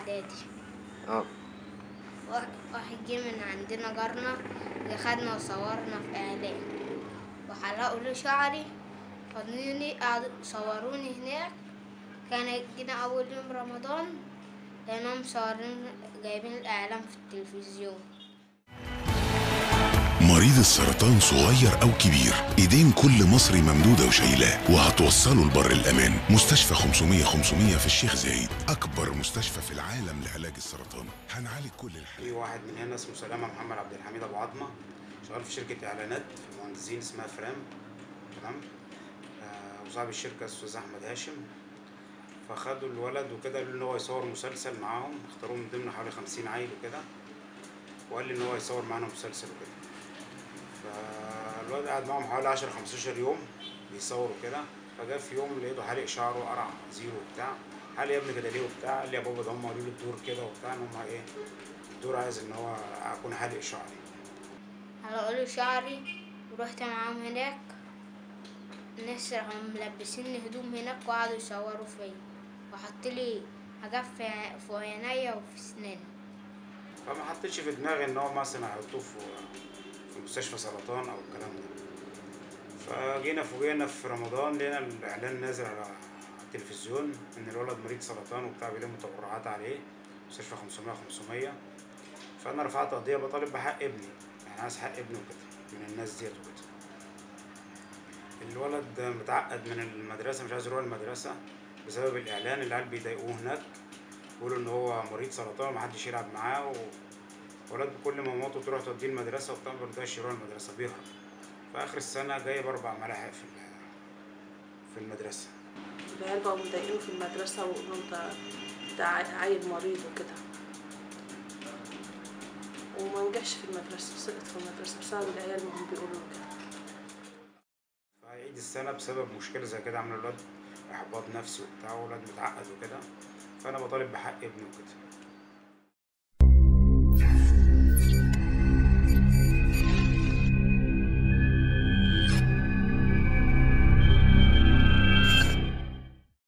اعدادي اه واحد واحد جه من عندنا جارنا جه خدنا وصورنا في اعلان وحلقوا لي شعري خدوني قعدوا صوروني هناك كان جينا اول يوم رمضان لقيناهم مصورين جايبين الاعلان في التلفزيون مريض السرطان صغير أو كبير إيدين كل مصري ممدودة وشايلاه وهتوصله لبر الأمان مستشفى 500 500 في الشيخ زايد أكبر مستشفى في العالم لعلاج السرطان هنعالج كل الحالات في واحد من هنا اسمه سلامة محمد عبد الحميد ابو عظمه شغال في شركه اعلانات في المهندسين اسمها فرام تمام آه وصاحب الشركه استاذ احمد هاشم فخدوا الولد وكده قالوا ان هو يصور مسلسل معاهم اختاروه من ضمن حوالي 50 عيل وكده وقال لي ان هو يصور معانا مسلسل وكده فالواد قعد معاهم حوالي 10 15 يوم بيصور وكده فجاء في يوم لقيته حالق شعره قرع زيرو وبتاع قال لي يا ابني كده ليه وبتاع قال لي يا بابا ده هم قالوا لي الدور كده وبتاع ان هم ايه الدور عايز ان هو اكون حالق شعري حلقوا لي شعري ورحت معاهم هناك الناس راحوا ملبسيني هدوم هناك وقعدوا يصوروا فيا وحط لي حاجات في ع- في عينيا وفي سناني فما حطيتش في دماغي ان هو مثلا هيحطوه في في مستشفى سرطان او الكلام ده فجينا فوجئنا في رمضان لقينا الاعلان نازل على التلفزيون ان الولد مريض سرطان وبتاع بيلم تبرعات عليه مستشفى 500 500 فانا رفعت قضيه بطالب بحق ابني يعني عايز حق ابني وكده من الناس ديت وكده الولد متعقد من المدرسه مش عايز يروح المدرسه بسبب الاعلان العيال بيضايقوه هناك يقولوا ان هو مريض سرطان ومحدش يلعب معاه و... ولاد كل ما مامته تروح توديه المدرسه وبتاع ما بيرضاش يروح المدرسه بيهرب في اخر السنه جايب اربع ملاحق في ال- في المدرسه العيال بقوا مضايقينه في المدرسة وإنه أنت ده عي- عيل مريض وكده وما نجحش في المدرسة سقط في المدرسة بسبب العيال ما هم بيقولوا كده فهيعيد السنه بسبب مشكله زي كده عمل الواد احباط نفسي وبتاع والواد متعقد وكده فانا بطالب بحق ابني وكده